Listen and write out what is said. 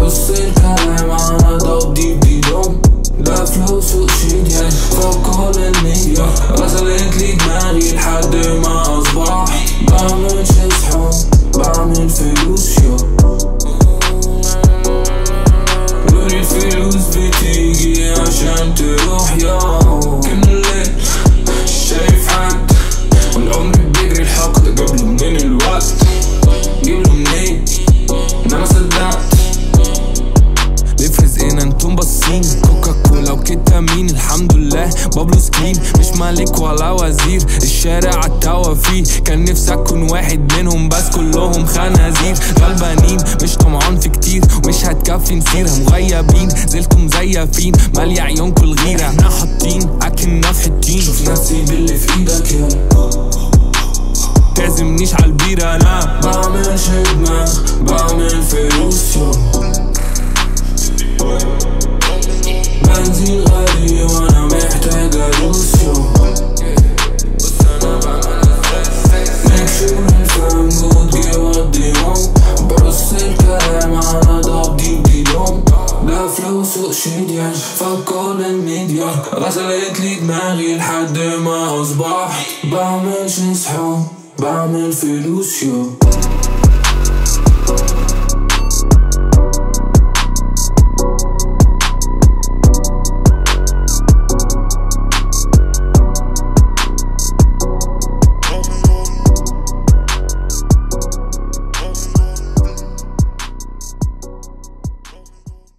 برص الكلام على ضب دي بدي دوم لا فلوس وشيديان فوق كل الميديا غسلت لي دماغي لحد ما اصبح بعمل شي صحاب بعمل فلوس يو قولي الفلوس بتيجي عشان تروح يو كل الليل شايف حد والعمر بيجري الحقد قبل من الوقت جيبله منين انا ما صدقت ليه في رزقنا انتم باصين كوكا كولا وكتامين الحمد لله بابلو سكين مش ملك ولا وزير الشارع عالتوا فيه كان نفسي اكون واحد منهم بس كلهم خنازير غلبانين مش طمعان في كتير ومش هتكفي نسيرها مغيبين زلتوا مزيفين مالي عيونكوا الغيرة احنا حاطين اكننا في حتين شوف نفسي باللي في ايدك يا تعزمنيش عالبيرة انا بعمل شي دماغ بعمل فلوس يو بنزين غالي وانا محتاج ادوس يو Make sure الفهم جود يودي يوم برص الكلام على ضب دي بدي دوم لا فلوس وشيديان فك كل الميديا غسلت لي دماغي لحد ما اصبح بعمل شي صحاب بعمل فلوس يو